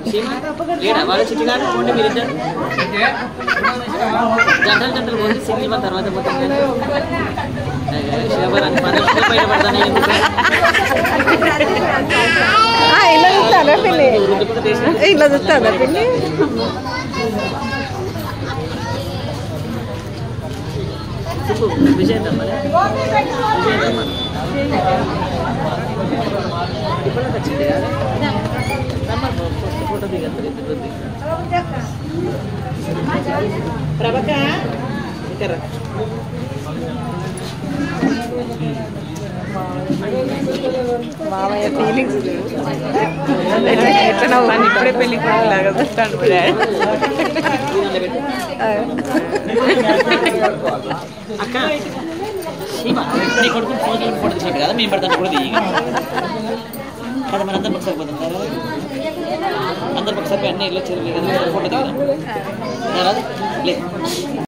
లేడా వాళ్ళ చిట్టి గారు పోండి మీరు ఇద్దరు జంటలు జంటలు పోతే సింగిల్ మన తర్వాత పోతాం శివరాని పని బయట పడతానే ఆ, ఇలా చూస్తారా పిల్లి ఇలా చూస్తారా పిల్లి విజయదమ్మ విజయదమ్మ ఇప్పుడు వచ్చింది ఫోటో దిగండి ప్రభక ఇక్కడ మామయ్య ఫీలింగ్స్ ఎట్లా నవ్వు ఇప్పుడే పెళ్లి లాగా చూస్తాడు మా డాడీ. ఆ. అక్క శివ నీ కొడుకు ఫోన్ చేసి ఫోటో తీసాడు కదా మేము పెడతాను కూడా దిగి కదా మన అందరం ఒకసారి పోతాం కదా అందరికి ఒకసారి అన్నీ ఇల్లు వచ్చారు కదా ఫోటో దిగదాం రాదు? లే